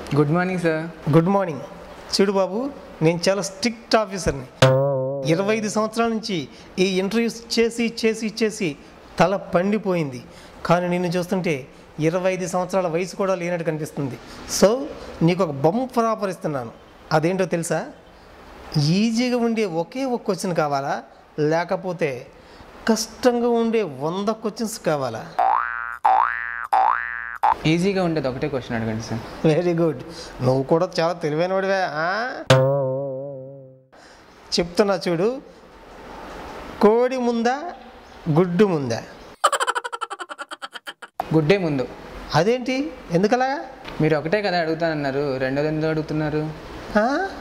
Good morning sir good morning చూడు బాబు నేను చాలా స్ట్రిక్ట్ ఆఫీసర్ని ఇరవై ఐదు సంవత్సరాల నుంచి ఈ ఇంటర్వ్యూస్ చేసి చేసి చేసి తల పండిపోయింది కానీ నిన్ను చూస్తుంటే ఇరవై ఐదు సంవత్సరాల వయసు కూడా లేనట్టు కనిపిస్తుంది సో నీకు ఒక బంపర్ ఆఫర్ ఇస్తున్నాను అదేంటో తెలుసా ఈజీగా ఉండే ఒకే ఒక క్వశ్చన్ కావాలా లేకపోతే కష్టంగా ఉండే వంద క్వశ్చన్స్ కావాలా ఈజీగా ఉండేది ఒకటే క్వశ్చన్ అడగండి సార్ వెరీ గుడ్ నువ్వు కూడా చాలా తెలివైన వాడివే ఆ? చెప్తున్నా చూడు కోడి ముందా గుడ్డు ముందా గుడ్డే ముందు అదేంటి ఎందుకలా మీరు ఒకటే కదా అడుగుతానన్నారు రెండోది ఎందుకు అడుగుతున్నారు ఆ?